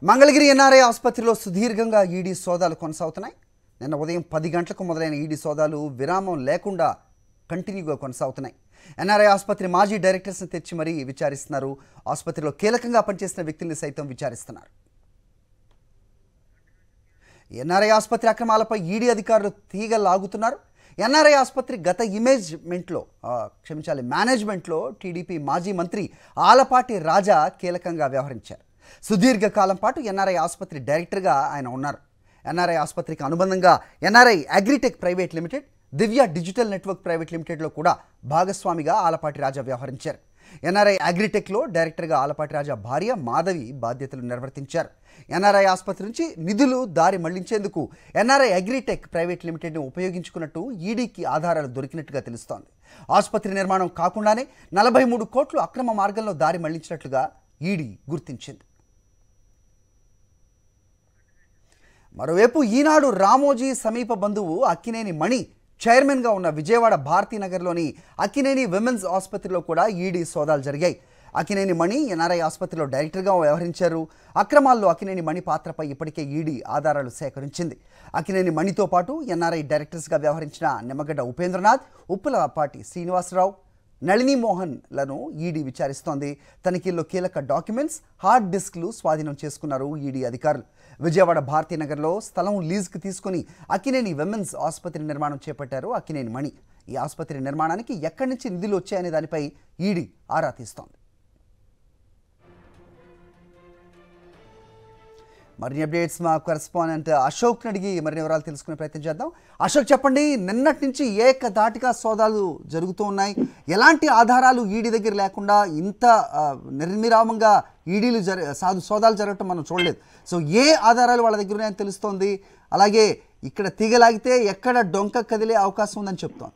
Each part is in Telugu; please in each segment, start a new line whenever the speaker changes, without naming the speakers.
మంగళగిరి ఎన్ఆర్ఐ ఆసుపత్రిలో సుదీర్ఘంగా ఈడీ సోదాలు కొనసాగుతున్నాయి నిన్న ఉదయం పది గంటలకు మొదలైన ఈడీ సోదాలు విరామం లేకుండా కంటిన్యూగా కొనసాగుతున్నాయి ఎన్ఆర్ఐ ఆసుపత్రి మాజీ డైరెక్టర్స్ని తెచ్చి మరీ విచారిస్తున్నారు ఆసుపత్రిలో కీలకంగా పనిచేసిన వ్యక్తుల్ని సైతం విచారిస్తున్నారు ఎన్ఆర్ఐ ఆసుపత్రి అక్రమాలపై ఈడీ అధికారులు తీగ లాగుతున్నారు ఎన్ఆర్ఐ ఆసుపత్రి గత ఇమేజ్మెంట్లో ఆ, క్షమించాలి మేనేజ్మెంట్లో టీడీపీ మాజీ మంత్రి ఆలపాటి రాజా కీలకంగా వ్యవహరించారు సుదీర్ఘకాలం పాటు ఎన్ఆర్ఐ ఆసుపత్రి డైరెక్టర్గా ఆయన ఉన్నారు ఎన్ఆర్ఐ ఆసుపత్రికి అనుబంధంగా NRI Agritech private limited Divya digital network private లిమిటెడ్లో కూడా భాగస్వామిగా ఆలపాటి రాజా వ్యవహరించారు ఎన్ఆర్ఐ అగ్రిటెక్లో డైరెక్టర్గా ఆలపాటి రాజా భార్య మాధవి బాధ్యతలు నిర్వర్తించారు ఎన్ఆర్ఐ ఆసుపత్రి నుంచి నిధులు దారి మళ్లించేందుకు ఎన్ఆర్ఐ అగ్రిటెక్ ప్రైవేట్ లిమిటెడ్ని ఉపయోగించుకున్నట్టు ఈడీకి ఆధారాలు దొరికినట్టుగా తెలుస్తోంది ఆసుపత్రి నిర్మాణం కాకుండానే నలభై మూడు కోట్లు అక్రమ మార్గంలో దారి మళ్లించినట్లుగా ఈడీ గుర్తించింది మరోవైపు ఈనాడు రామోజీ సమీప బంధువు అక్కినేని మణి చైర్మన్గా ఉన్న విజయవాడ భారతీనగర్లోని అక్కినేని విమెన్స్ ఆసుపత్రిలో కూడా ఈడీ సోదాలు జరిగాయి అక్కినేని మణి ఎన్ఆర్ఐ ఆసుపత్రిలో డైరెక్టర్గా వ్యవహరించారు అక్రమాల్లో అక్కినేని మణి పాత్రపై ఇప్పటికే ఈడీ ఆధారాలు సేకరించింది అక్కినేని మణితో పాటు ఎన్ఆర్ఐ డైరెక్టర్స్గా వ్యవహరించిన నిమ్మగడ్డ ఉపేంద్రనాథ్ ఉప్పులపాటి శ్రీనివాసరావు నళిని మోహన్లను ఈడీ విచారిస్తోంది తనిఖీల్లో కీలక డాక్యుమెంట్స్ హార్డ్ డిస్క్లు స్వాధీనం చేసుకున్నారు ఈడీ అధికారులు విజయవాడ భారతీనగర్లో స్థలం లీజుకు తీసుకుని అక్కినేని విమెన్స్ ఆసుపత్రి నిర్మాణం చేపట్టారు అక్కినేని మణి ఈ ఆసుపత్రి నిర్మాణానికి ఎక్కడి నుంచి నిధులు వచ్చాయనే దానిపై ఈడీ ఆరా తీస్తోంది మరిన్ని అప్డేట్స్ మా కరెస్పాండెంట్ అశోక్ అడిగి మరిన్ని వివరాలు తెలుసుకునే ప్రయత్నం చేద్దాం అశోక్ చెప్పండి నిన్నటి నుంచి ఏకధాటిగా సోదాలు జరుగుతూ ఉన్నాయి ఎలాంటి ఆధారాలు ఈడీ దగ్గర లేకుండా ఇంత ఆ, నిర్విరామంగా ఈడీలు జరి సాధు సోదాలు జరగటం మనం చూడలేదు సో ఏ ఆధారాలు వాళ్ళ దగ్గర ఉన్నాయని తెలుస్తోంది అలాగే ఇక్కడ తీగలాగితే ఎక్కడ డొంక కదిలే అవకాశం ఉందని చెప్తోంది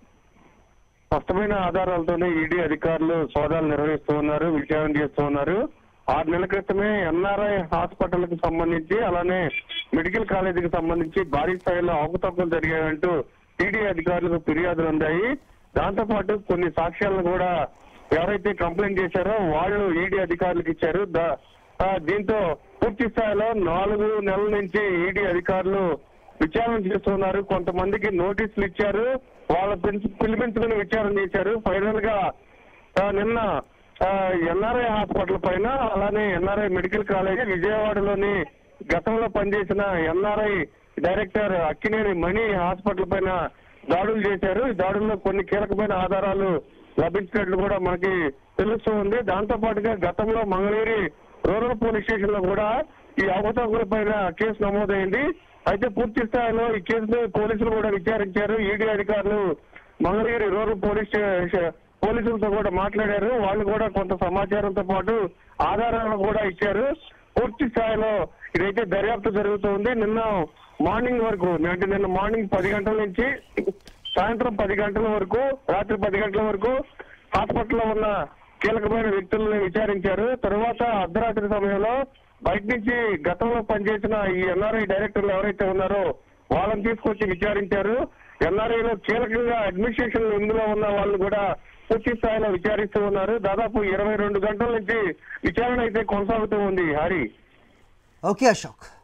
స్పష్టమైన ఆధారాలతోనే ఈడీ అధికారులు సోదాలు నిర్వహిస్తూ ఉన్నారు విచారణ చేస్తూ ఉన్నారు ఆరు నెలల క్రితమే ఎన్ఆర్ఐ హాస్పిటల్ కు సంబంధించి అలానే మెడికల్ కాలేజీకి సంబంధించి భారీ స్థాయిలో అవకతవకలు జరిగాయంటూ ఈడీ అధికారులకు ఫిర్యాదులు అందాయి దాంతో పాటు కొన్ని సాక్ష్యాలను కూడా ఎవరైతే కంప్లైంట్ చేశారో వాళ్ళు ఈడీ అధికారులకు ఇచ్చారు దా- ఆ, దీంతో పూర్తి స్థాయిలో నాలుగు నెలల నుంచి ఈడీ అధికారులు విచారణ చేస్తున్నారు కొంతమందికి నోటీసులు ఇచ్చారు వాళ్ళ పిలిచి- పిలిపించుకుని విచారణ చేశారు ఫైనల్ గా ఆ, నిన్న ఎన్ఆర్ఐ హాస్పిటల్ పైన అలానే ఎన్ఆర్ఐ మెడికల్ కాలేజ్ విజయవాడలోని గతంలో పనిచేసిన NRI director Akkineni Mani hospital పైన దాడులు చేశారు ఈ దాడుల్లో కొన్ని కీలకమైన ఆధారాలు లభించినట్లు కూడా మనకి తెలుస్తూ ఉంది దాంతో పాటుగా గతంలో మంగళగిరి రూరల్ పోలీస్ స్టేషన్ లో కూడా ఈ అవకతవకల పైన కేసు నమోదైంది అయితే పూర్తి స్థాయిలో ఈ కేసును పోలీసులు కూడా విచారించారు ఈడీ అధికారులు మంగళగిరి రూరల్ పోలీస్ స్టే- పోలీసులతో కూడా మాట్లాడారు వాళ్ళు కూడా కొంత సమాచారంతో పాటు ఆధారాలను కూడా ఇచ్చారు పూర్తి స్థాయిలో ఇదైతే దర్యాప్తు జరుగుతుంది నిన్న మార్నింగ్ వరకు అంటే నిన్న మార్నింగ్ పది గంటల నుంచి సాయంత్రం పది గంటల వరకు రాత్రి పది గంటల వరకు హాస్పిటల్లో ఉన్న కీలకమైన వ్యక్తులను విచారించారు తరువాత అర్ధరాత్రి సమయంలో బయట నుంచి గతంలో పనిచేసిన ఈ ఎన్ఆర్ఐ డైరెక్టర్లు ఎవరైతే ఉన్నారో వాళ్ళని తీసుకొచ్చి విచారించారు ఎన్ఆర్ఐ లో కీలకంగా అడ్మినిస్ట్రేషన్ ఇందులో ఉన్న వాళ్ళు కూడా పూర్తి స్థాయిలో విచారిస్తూ ఉన్నారు దాదాపు ఇరవై రెండు గంటల నుంచి విచారణ అయితే కొనసాగుతూ ఉంది హరి
ఓకే అశోక్